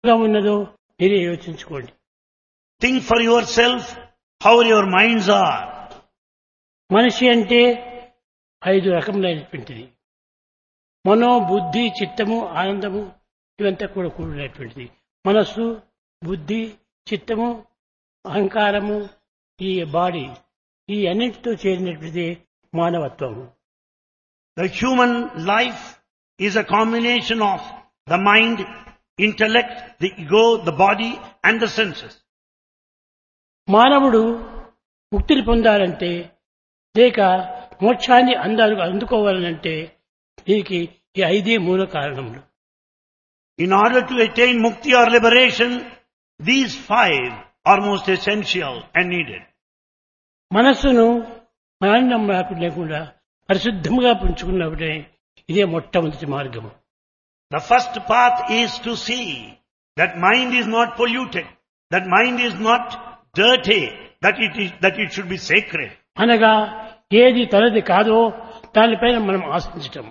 గా ఉన్నదో మీరే యోచించుకోండి Think for yourself how your minds are. మనిషి అంటే ఐదు రకములైనటువంటిది మనో బుద్ధి చిత్తము ఆనందము ఇవంతా కూడా కూడినటువంటిది మనస్సు బుద్ధి చిత్తము అహంకారము ఈ బాడీ ఈ అన్నింటితో చేరినటువంటిది మానవత్వము The human life is a combination of the mind, intellect, the ego, the body and the senses. మానవుడు ముక్తిని పొందాలంటే లేక మోక్షాన్ని అందాలు అందుకోవాలనంటే దీనికి ఈ ఐదే మూల కారణములు In order to attain mukti or liberation, these five are most essential and needed. మనస్సును మాలిన్యం లేకుండా పరిశుద్ధంగా పుంచుకున్నప్పుడే ఇదే మొట్టమొదటి మార్గము The first path is to see that mind is not polluted, that mind is not dirty, that it is, that it should be sacred. అనగా ఏది తనది కాదో దానిపైన మనం ఆశించటం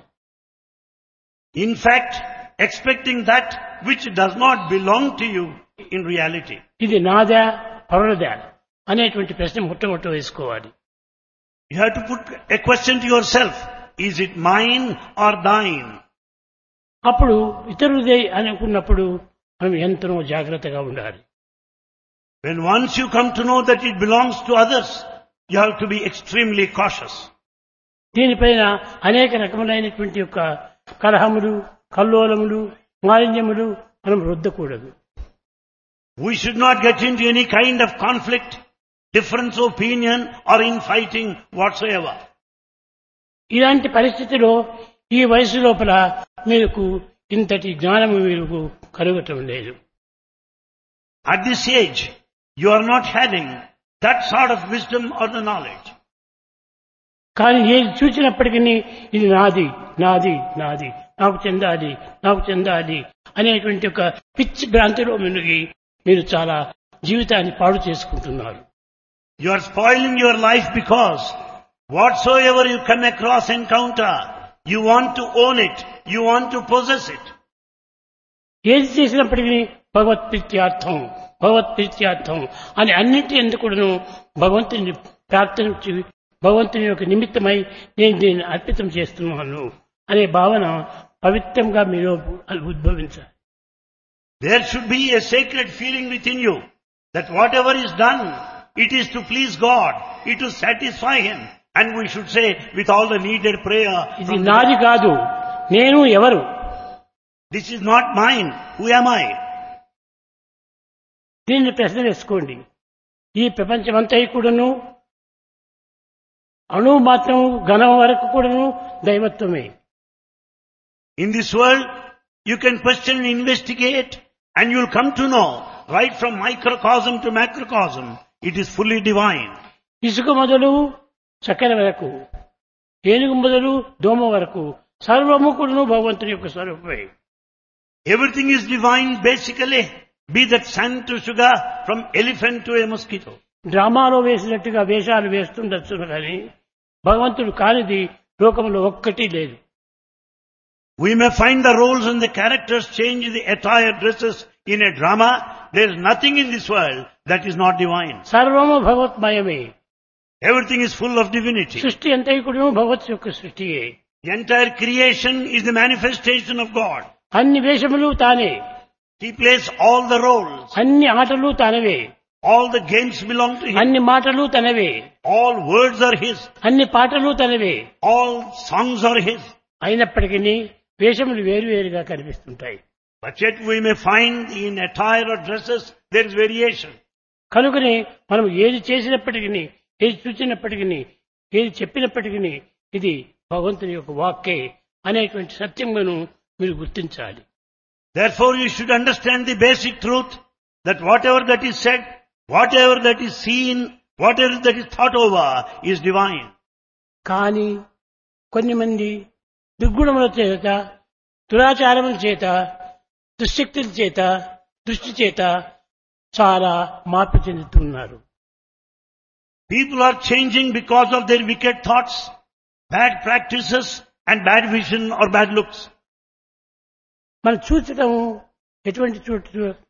In fact, expecting that which does not belong to you in reality. ఇది నాదా పరులదా అనేటువంటి ప్రశ్న మొట్టమొదట వేసుకోవాలి You have to put a question to yourself. Is it mine or thine? అప్పుడు ఇతరులదే అనుకున్నప్పుడు మనం ఎంతో జాగ్రత్తగా ఉండాలి When once you come to know that it belongs to others, you have to be extremely cautious. దీనిపైన అనేక రకములైనటువంటి యొక్క కలహములు కల్లోలములు మాలిన్యములు మనం రుద్దకూడదు We should not get into any kind of conflict, difference of opinion or infighting whatsoever. ఇలాంటి పరిస్థితిలో ఈ వయసు లోపల మీకు ఇంతటి జ్ఞానము మీరు కలుగటం లేదు At this age, you are not having that sort of wisdom or the knowledge. కానీ ఏది చూసినప్పటికీ ఇది నాది నాది నాది నాకు చెందాలి నాకు చెందాలి అనేటువంటి ఒక పిచ్చి భ్రాంతిలో మునిగి మీరు చాలా జీవితాన్ని పాడు చేసుకుంటున్నారు You are spoiling your life because whatsoever you come across encounter, you want to own it, you want to possess it. ఏది చేసినప్పటికీ భగవత్ ప్రీత్యార్థం భగవత్ ప్రీత్యార్థం అని అన్నింటి ఎందుకును భగవంతుని ప్రార్థించి భగవంతుని యొక్క నిమిత్తమై నేను దీన్ని అర్పితం చేస్తున్నాను అనే భావన పవిత్రంగా మీలో ఉద్భవించాలి There should be a sacred feeling within you that whatever is done, it is to please God, it to satisfy Him. And we should say with all the needed prayer, ఇది from the- నాది కాదు నేను ఎవరు this is not mine, who am I? దీన్ని ప్రశ్న వేసుకోండి ఈ ప్రపంచమంతా కూడాను అణువు మాత్రం ఘనం వరకు కూడాను దైవత్వమే In this world, you can question and investigate and you'll come to know, right from microcosm to macrocosm, it is fully divine. ఇసుక మొదలు చక్కెర వరకు ఏనుగు మొదలు దోమ వరకు సర్వము కూడాను భగవంతుని యొక్క స్వరూపమే Everything is divine basically, be that sand to sugar, from elephant to a mosquito. డ్రామాలో వేసినట్టుగా వేషాలు వేస్తుండొచ్చు కానీ భగవంతుడు కానిది లోకంలో ఒక్కటి లేదు We may find the roles and the characters change the attire dresses in a drama. There is nothing in this world that is not divine. సర్వము భగవత్మయమే Everything is full of divinity. సృష్టి అంతా కూడా భగవత్ యొక్క సృష్టియే The entire creation is the manifestation of God. అన్ని వేషములు తానే He plays all the roles. అన్ని ఆటలు తనవే All the games belong to Him. అన్ని మాటలు తనవే All words are His. అన్ని పాటలు తనవే All songs are His. అయినప్పటికీ వేషములు వేరువేరుగా కనిపిస్తుంటాయి But yet we may find in attire or dresses there is variation. కనుకనే మనం ఏది చేసినప్పటికీ ఏది చూసినప్పటికీ ఏది చెప్పినప్పటికీ ఇది భగవంతుని యొక్క వాక్కే అనేటువంటి సత్యమును మీరు గుర్తించాలి Therefore you should understand the basic truth that whatever that is said, whatever that is seen, whatever that is thought over is divine. కానీ కొన్ని మంది దుర్గుణముల చేత దురాచారముల చేత దుశ్శక్తుల చేత దృష్టి చేత చాలా మార్పు చెందుతున్నారు People are changing because of their wicked thoughts, bad practices and bad vision or bad looks. మనం చూచటం ఎటువంటి చోటు